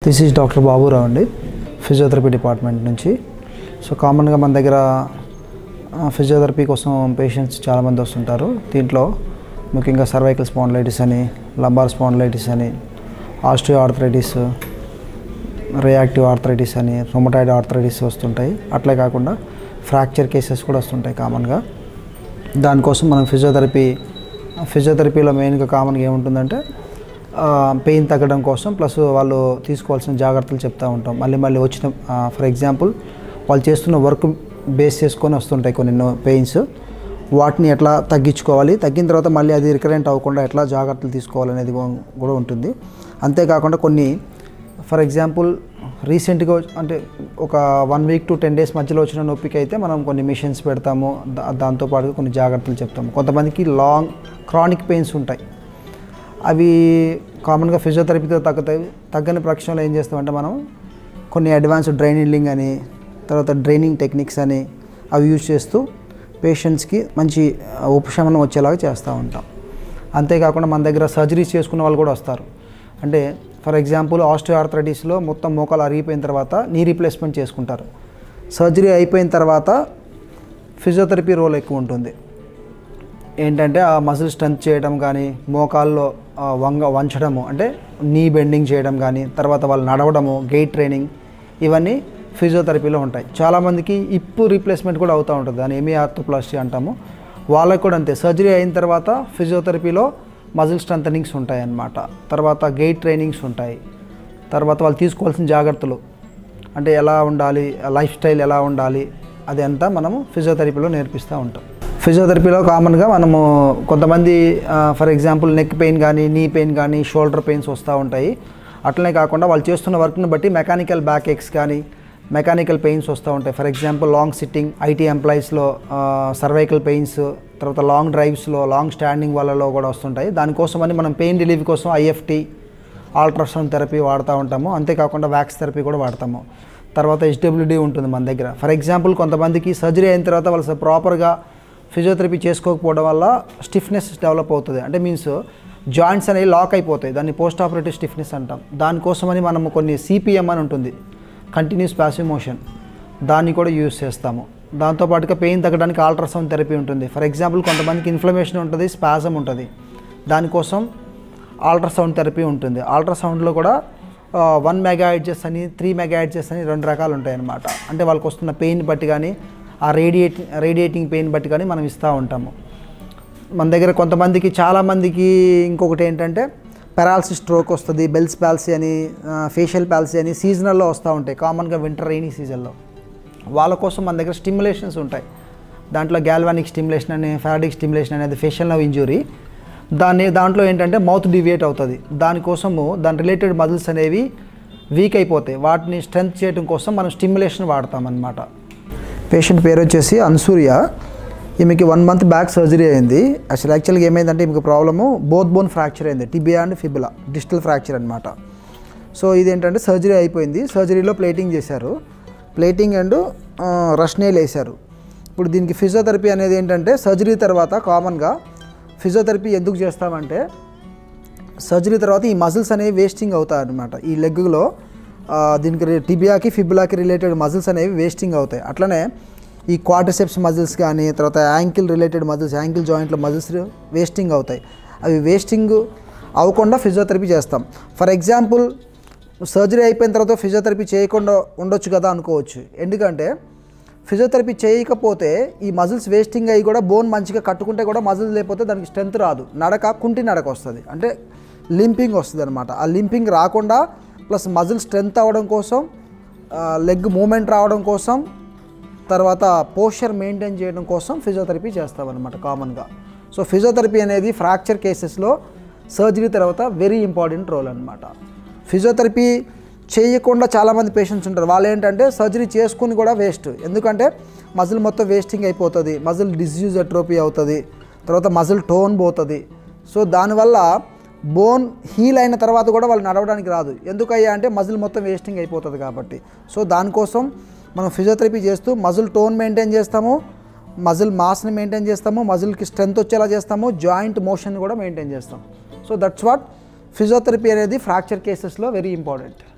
this is doctor Baburao అండి physiotherapy department నుంచి so కామన్గా మన దగ్గర ఆ, ఫిజియోథెరపీ కోసం పేషెంట్స్ చాలామంది వస్తుంటారు దీంట్లో ముఖ్యంగా సర్వైకల్ స్పాండిలైటిస్ అని లంబార్ స్పాండిలైటిస్ అని ఆస్టియో ఆర్థరైటిస్ రియాక్టివ్ ఆర్థరైటిస్ అని రొమటాయిడ్ ఆర్థరైటిస్ వస్తుంటాయి అట్లే కాకుండా ఫ్రాక్చర్ కేసెస్ కూడా వస్తుంటాయి కామన్గా దానికోసం మనం ఫిజియోథెరపీ ఫిజియోథెరపీలో మెయిన్గా కామన్గా ఏముంటుందంటే పెయిన్ తగ్గడం కోసం ప్లస్ వాళ్ళు తీసుకోవాల్సిన జాగ్రత్తలు చెప్తూ ఉంటాం మళ్ళీ మళ్ళీ వచ్చిన ఫర్ ఎగ్జాంపుల్ వాళ్ళు చేస్తున్న వర్క్ బేస్ చేసుకొని వస్తుంటాయి కొన్ని పెయిన్స్ వాటిని ఎట్లా తగ్గించుకోవాలి తగ్గిన తర్వాత మళ్ళీ అది రికరెంట్ అవ్వకుండా ఎట్లా జాగ్రత్తలు తీసుకోవాలనేది కూడా- కూడా ఉంటుంది అంతేకాకుండా కొన్ని ఫర్ ఎగ్జాంపుల్ రీసెంట్గా అంటే ఒక one week to ten days మధ్యలో వచ్చిన నొప్పికి అయితే మనం కొన్ని మిషన్స్ పెడతాము దా- దాంతోపాటు కొన్ని జాగ్రత్తలు చెప్తాము కొంతమందికి లాంగ్ క్రానిక్ పెయిన్స్ ఉంటాయి అవి కామన్గా ఫిజియోథెరపీతో తగ్గుతాయి తగ్గని పక్షంలో ఏం చేస్తామంటే మనం కొన్ని అడ్వాన్స్ డ్రైనింగ్ అని తర్వాత డ్రైనింగ్ టెక్నిక్స్ అని అవి యూజ్ చేస్తూ పేషెంట్స్కి మంచి ఆ, ఉపశమనం వచ్చేలాగా చేస్తూ ఉంటాం అంతేకాకుండా మన దగ్గర సర్జరీస్ చేసుకున్న వాళ్ళు కూడా వస్తారు అంటే ఫర్ ఎగ్జాంపుల్ ఆస్టియోఆర్థరైటిస్లో మొత్తం మోకాలు అరిగిపోయిన తర్వాత నీ రీప్లేస్మెంట్ చేసుకుంటారు సర్జరీ అయిపోయిన తర్వాత ఫిజియోథెరపీ రోల్ ఎక్కువ ఉంటుంది ఏంటంటే ఆ మజిల్ స్ట్రెంత్ చేయడం కానీ మోకాల్లో ఆ, వంగ వంచడము అంటే నీ బెండింగ్ చేయడం కానీ తర్వాత వాళ్ళు నడవడము గెయిట్ ట్రైనింగ్ ఇవన్నీ ఫిజియోథెరపీలో ఉంటాయి చాలామందికి ఇప్పు రీప్లేస్మెంట్ కూడా అవుతూ ఉంటుంది దాన్ని ఎమి ఆర్థోప్లాస్టీ అంటాము వాళ్ళకి కూడా అంతే సర్జరీ అయిన తర్వాత ఫిజియోథెరపీలో మజిల్ స్ట్రెంథనింగ్స్ ఉంటాయి అన్నమాట తర్వాత గెయిట్ ట్రైనింగ్స్ ఉంటాయి తర్వాత వాళ్ళు తీసుకోవాల్సిన జాగ్రత్తలు అంటే ఎలా ఉండాలి లైఫ్ స్టైల్ ఎలా ఉండాలి అది అంతా మనము ఫిజియోథెరపీలో నేర్పిస్తూ ఉంటాం ఫిజియోథెరపీలో కామన్గా మనము కొంతమంది ఫర్ ఎగ్జాంపుల్ నెక్ పెయిన్ కానీ నీ పెయిన్ కానీ షోల్డర్ పెయిన్స్ వస్తూ ఉంటాయి అట్లనే కాకుండా వాళ్ళు చేస్తున్న వర్క్ని బట్టి మెకానికల్ బ్యాక్ ఎక్స్ కానీ మెకానికల్ పెయిన్స్ వస్తూ ఉంటాయి for example long sitting IT ఎంప్లాయీస్లో సర్వైకల్ పెయిన్స్ తర్వాత లాంగ్ డ్రైవ్స్లో లాంగ్ స్టాండింగ్ వాళ్ళలో కూడా వస్తుంటాయి దానికోసమని మనం పెయిన్ రిలీఫ్ కోసం ఐఎఫ్టీ అల్ట్రాసౌండ్ థెరపీ వాడుతూ ఉంటాము అంతేకాకుండా వ్యాక్స్ థెరపీ కూడా వాడతాము తర్వాత హెచ్డబ్ల్యూడి ఉంటుంది మన దగ్గర ఫర్ ఎగ్జాంపుల్ కొంతమందికి సర్జరీ అయిన తర్వాత వాళ్ళు ప్రాపర్గా ఫిజియోథెరపీ చేసుకోకపోవడం వల్ల స్టిఫ్నెస్ డెవలప్ అవుతుంది అంటే మీన్స్ జాయింట్స్ అనేవి లాక్ అయిపోతాయి దాన్ని పోస్ట్ ఆపరేటివ్ స్టిఫ్నెస్ అంటాం దానికోసమని మనము కొన్ని సిపిఎం అని ఉంటుంది కంటిన్యూస్ ప్యాసివ్ మోషన్ దాన్ని కూడా యూస్ చేస్తాము దాంతోపాటుగా పెయిన్ తగ్గడానికి అల్ట్రాసౌండ్ థెరపీ ఉంటుంది ఫర్ ఎగ్జాంపుల్ కొంతమందికి ఇన్ఫ్లమేషన్ ఉంటుంది స్పాజం ఉంటుంది దానికోసం అల్ట్రాసౌండ్ థెరపీ ఉంటుంది అల్ట్రాసౌండ్లో కూడా వన్ మెగా హెడ్జెస్ అని త్రీ మెగా హెడ్జెస్ అని రెండు రకాలు ఉంటాయి అన్నమాట అంటే వాళ్ళకి వస్తున్న పెయిన్ బట్టి కానీ ఆ రేడియేట్ రేడియేటింగ్ పెయిన్ బట్టి కానీ మనం ఇస్తూ ఉంటాము మన దగ్గర కొంతమందికి చాలామందికి ఇంకొకటి ఏంటంటే పెరాలసిస్ స్ట్రోక్ వస్తుంది బెల్స్ పాలసీ అని ఫేషియల్ పాలసీ అని సీజనల్లో వస్తూ ఉంటాయి కామన్గా వింటర్ రైనీ సీజన్లో వాళ్ళ కోసం మన దగ్గర స్టిమ్యులేషన్స్ ఉంటాయి దాంట్లో గ్యాల్వానిక్ స్టిమ్యులేషన్ అని ఫారడిక్ స్టిమ్యులేషన్ అనేది ఫేషియల్ నవ్ ఇంజురీ దాన్ని దాంట్లో ఏంటంటే మౌత్ డివియేట్ అవుతుంది దానికోసము దాని రిలేటెడ్ మజిల్స్ అనేవి వీక్ అయిపోతాయి వాటిని స్ట్రెంత్ చేయడం కోసం మనం స్టిమ్యులేషన్ వాడతామన్నమాట పేషెంట్ పేరు వచ్చేసి అన్సూర్య ఈమెకి వన్ మంత్ బ్యాక్ సర్జరీ అయింది అసలు యాక్చువల్గా ఏమైందంటే ఈమెకి ప్రాబ్లము బోత్ బోన్ ఫ్రాక్చర్ అయింది tibia and fibula digital fracture అనమాట సో ఇదేంటంటే సర్జరీ అయిపోయింది సర్జరీలో ప్లేటింగ్ చేశారు ప్లేటింగ్ అండ్ రష్నేల్ వేశారు ఇప్పుడు దీనికి ఫిజియోథెరపీ అనేది ఏంటంటే సర్జరీ తర్వాత కామన్గా ఫిజియోథెరపీ ఎందుకు చేస్తామంటే సర్జరీ తర్వాత ఈ మజిల్స్ అనేవి వేస్టింగ్ అవుతాయి అనమాట ఈ లెగ్లో దీనికి రి- టిబియాకి ఫిబులాకి రిలేటెడ్ మజిల్స్ అనేవి వేస్టింగ్ అవుతాయి అట్లనే ఈ క్వార్టర్సెప్స్ మజిల్స్ కానీ తర్వాత యాంకిల్ రిలేటెడ్ మజిల్స్ యాంకిల్ జాయింట్లో మజిల్స్ వేస్టింగ్ అవుతాయి అవి వేస్టింగ్ అవ్వకుండా ఫిజియోథెరపీ చేస్తాం ఫర్ ఎగ్జాంపుల్ సర్జరీ అయిపోయిన తర్వాత ఫిజియోథెరపీ చేయకుండా ఉండొచ్చు కదా అనుకోవచ్చు ఎందుకంటే ఫిజియోథెరపీ చేయకపోతే ఈ మజిల్స్ వేస్టింగ్ అయ్యి కూడా బోన్ మంచిగా కట్టుకుంటే కూడా మజిల్స్ లేకపోతే దానికి స్ట్రెంత్ రాదు నడక కుంటి నడక వస్తుంది అంటే లింపింగ్ వస్తుంది అనమాట ఆ లింపింగ్ రాకుండా ప్లస్ మజిల్ స్ట్రెంత్ అవ్వడం కోసం లెగ్ మూమెంట్ రావడం కోసం తర్వాత పోస్చర్ మెయింటైన్ చేయడం కోసం ఫిజియోథెరపీ చేస్తామన్నమాట కామన్గా సో ఫిజియోథెరపీ అనేది ఫ్రాక్చర్ కేసెస్లో సర్జరీ తర్వాత వెరీ ఇంపార్టెంట్ రోల్ అనమాట ఫిజియోథెరపీ చేయకుండా చాలామంది పేషెంట్స్ ఉంటారు వాళ్ళు ఏంటంటే సర్జరీ చేసుకుని కూడా వేస్ట్ ఎందుకంటే మజిల్ మొత్తం వేస్టింగ్ అయిపోతుంది మజిల్ డిజ్యూజ్ అట్రోపీ అవుతుంది తర్వాత మజిల్ టోన్ పోతుంది సో దానివల్ల బోన్ హీల్ అయిన తర్వాత కూడా వాళ్ళు నడవడానికి రాదు ఎందుకయ్యా అంటే మజిల్ మొత్తం వేస్టింగ్ అయిపోతుంది కాబట్టి సో దానికోసం మనం ఫిజియోథెరపీ చేస్తూ మజిల్ టోన్ మెయింటైన్ చేస్తాము మజిల్ మాస్ని మెయింటైన్ చేస్తాము మజిల్కి స్ట్రెంత్ వచ్చేలా చేస్తాము జాయింట్ మోషన్ కూడా మెయింటైన్ చేస్తాం సో దట్స్ వాట్ ఫిజియోథెరపీ అనేది ఫ్రాక్చర్ కేసెస్లో వెరీ ఇంపార్టెంట్